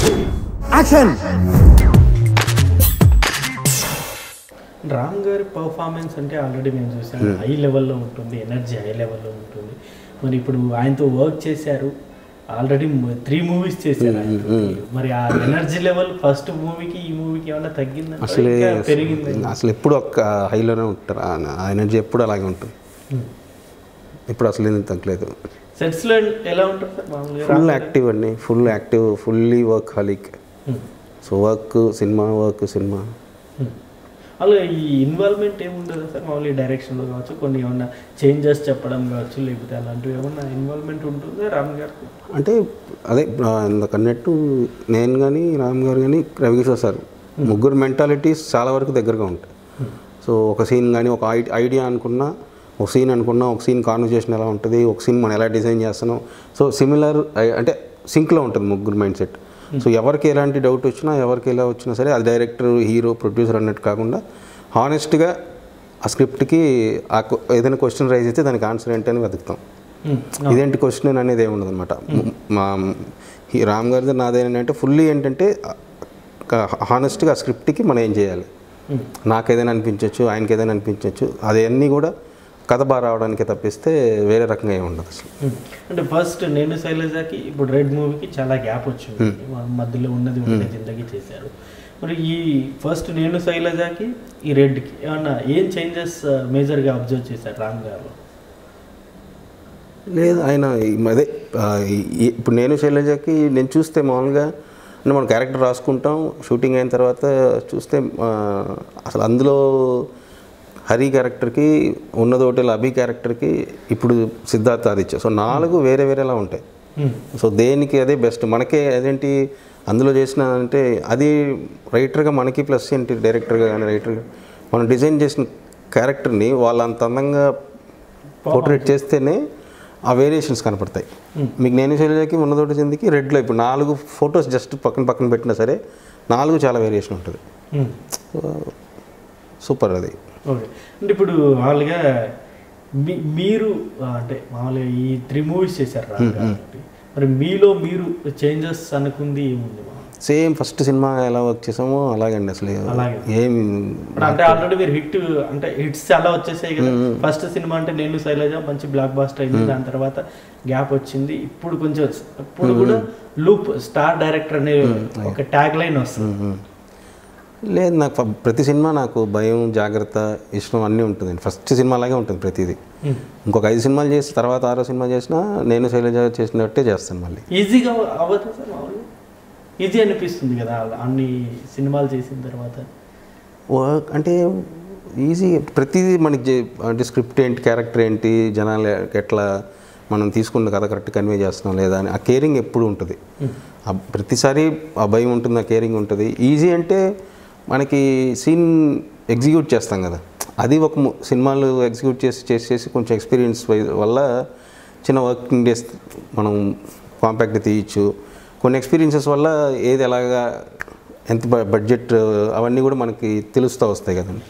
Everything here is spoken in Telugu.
యాక్షన్ రామ్ గారి పర్ఫార్మెన్స్ అంటే ఆల్రెడీ మేము చూసాం హై లెవెల్లో ఉంటుంది ఎనర్జీ హై లెవెల్లో ఉంటుంది మరి ఇప్పుడు ఆయనతో వర్క్ చేశారు ఆల్రెడీ త్రీ మూవీస్ చేశారు ఆయన. మరి ఆ ఎనర్జీ లెవెల్ ఫస్ట్ మూవీకి ఈ మూవీకి ఏమైనా తగ్గిందా అసలే పెరిగింది అసలు ఎప్పుడు ఒక్క హైలోనే ఉంటారు ఆ ఎనర్జీ ఎప్పుడు అలాగే ఉంటుంది ఇప్పుడు అసలు ఏం తగ్గలేదు సెట్స్ లో ఎలా ఉంటుంది సార్ మామూలుగా ఫుల్ యాక్టివ్ అండి full active fully workaholic so work cinema work cinema అలా ఈ ఇన్వాల్వ్మెంట్ ఏముండదు సార్ మామూలుగా డైరెక్షన్లో కావచ్చు కొన్ని ఏమన్నా చేంజెస్ చెప్పడం కావచ్చు లేకపోతే అలాంటివి ఏమన్నా ఇన్వాల్వ్మెంట్ ఉంటుందా రామ్ గారికి అంటే అదే ఆ, ఇందాక అన్నట్టు నేను కానీ రామ్ గారు కానీ రవికిషోర్ సార్ ముగ్గురు మెంటాలిటీస్ చాలా వరకు దగ్గరగా ఉంటాయి సో ఒక సీన్ కానీ ఒక ఐ- ఐడియా అనుకున్నా ఒక సీన్ అనుకున్నా ఒక సీన్ కాన్వర్జేషన్ ఎలా ఉంటుంది ఒక సీన్ మనం ఎలా డిజైన్ చేస్తున్నాం సో సిమిలర్ అంటే సింక్లో ఉంటుంది ముగ్గురు మైండ్ సెట్ సో ఎవరికి ఎలాంటి డౌట్ వచ్చినా ఎవరికి ఎలా వచ్చినా సరే అది డైరెక్టర్ హీరో ప్రొడ్యూసర్ అన్నట్టు కాకుండా హానెస్ట్గా ఆ స్క్రిప్ట్కి ఆ క్వ- ఏదైనా క్వశ్చన్ రైజ్ అయితే దానికి ఆన్సర్ ఏంటని వెతుకుతాం ఇదేంటి క్వశ్చన్ అనేది ఏమి ఉండదు అనమాట మా ఈ రామ్ గారిది నాదేంటంటే ఫుల్లీ ఏంటంటే హానెస్ట్గా ఆ స్క్రిప్ట్కి మనం ఏం చేయాలి నాకు ఏదైనా అనిపించవచ్చు ఆయనకి ఏదైనా అనిపించవచ్చు అదన్నీ కూడా కథ బాగా రావడానికి తప్పిస్తే వేరే రకంగా ఏమి ఉండదు అసలు అంటే ఫస్ట్ నేను శైలజాకి ఇప్పుడు రెడ్ మూవీకి చాలా గ్యాప్ వచ్చింది వాళ్ళ మధ్యలో ఉన్నది ఉన్నది జిందగీ చేశారు మరి ఈ ఫస్ట్ నేను శైలజాకి ఈ రెడ్కి ఏమన్నా ఏం చేంజెస్ మేజర్గా అబ్జర్వ్ చేశారు రామ్ గారు లేదు ఆయన ఈ- అదే ఆ, ఈ- ఈ- ఇప్పుడు నేను శైలజకి నేను చూస్తే మామూలుగా అంటే మనం క్యారెక్టర్ రాసుకుంటాం షూటింగ్ అయిన తర్వాత చూస్తే ఆ, అసలు అందులో హరి క్యారెక్టర్కి ఉన్నదోటి అభి క్యారెక్టర్కి ఇప్పుడు సిద్ధార్థ ఆదిత్య సో నాలుగు వేరే వేరేలా ఉంటాయి సో దేనికి అదే బెస్ట్ మనకే అదేంటి అందులో చేసిన అంటే అది రైటర్గా మనకి ప్లస్ ఏంటి డైరెక్టర్గా కానీ రైటర్గా మనం డిజైన్ చేసిన క్యారెక్టర్ని వాళ్ళు అంత అందంగా పోర్ట్రేట్ చేస్తేనే ఆ వేరియేషన్స్ కనపడతాయి మీకు నేను శైలజకి ఉన్నదోటి చిందికి రెడ్లో ఇప్పుడు నాలుగు ఫొటోస్ జస్ట్ పక్కన పక్కన పెట్టినా సరే నాలుగు చాలా వేరియేషన్ ఉంటుంది సూపర్ అది ఓకే అంటే ఇప్పుడు మామూలుగా మీ- మీరు ఆ, అంటే మామూలుగా ఈ త్రీ మూవీస్ చేశారు రామ్ గారు మరి మీలో మీరు చేంజెస్ అనుకుంది ఏముంది మామూలుగా? సేమ్ ఫస్ట్ సినిమా ఎలా వర్క్ చేసామో అలాగండి అసలు అలాగే. ఏమి ఇప్పుడు అంటే ఆల్రెడీ మీరు హిట్ అంటే హిట్స్ చాలా వచ్చేసాయి కదా ఫస్ట్ సినిమా అంటే నేను శైలజ మంచి బ్లాక్ బాస్టర్ అయింది దాని తర్వాత గ్యాప్ వచ్చింది ఇప్పుడు కొంచెం ఇప్పుడు కూడా లూప్ స్టార్ డైరెక్టర్ అనే ఒక ట్యాగ్ లైన్ వస్తుంది మ్మ్. లేదు నాకు ఫ- ప్రతి సినిమా నాకు భయం జాగ్రత్త ఇష్టం అన్నీ ఉంటుంది ఫస్ట్ సినిమా అలాగే ఉంటుంది ప్రతిదీ ఇంకొక ఐదు సినిమాలు చేసి తర్వాత ఆరో సినిమా చేసినా నేను శైలజ చేసినట్టే చేస్తాను మళ్ళీ ఈజీగా అవ్వదు సార్ మామూలుగా ఈజీ అనిపిస్తుంది కదా అన్ని సినిమాలు చేసిన తర్వాత వర్క్ అంటే ఈజీ ప్రతిదీ మనకి జే- అంటే స్క్రిప్ట్ ఏంటి క్యారెక్టర్ ఏంటి జనాలు ఎట్లా మనం తీసుకున్న కథ కరెక్ట్ కన్వే చేస్తున్నాం లేదా అని ఆ కేరింగ్ ఎప్పుడు ఉంటుంది ఆ ప్రతిసారి ఆ భయం ఉంటుంది ఆ కేరింగ్ ఉంటుంది ఈజీ అంటే మనకి సీన్ ఎగ్జిక్యూట్ చేస్తాం కదా అది ఒక ము- సినిమాలు ఎగ్జిక్యూట్ చేసి చేసి చేసి కొంచెం ఎక్స్పీరియన్స్ వల్ల చిన్న వర్కింగ్ డేస్ మనం కాంపాక్ట్ తీయచ్చు కొన్ని ఎక్స్పీరియన్సెస్ వల్ల ఏది ఎలాగా ఎంత బడ్జెట్ అవన్నీ కూడా మనకి తెలుస్తూ వస్తాయి కదండి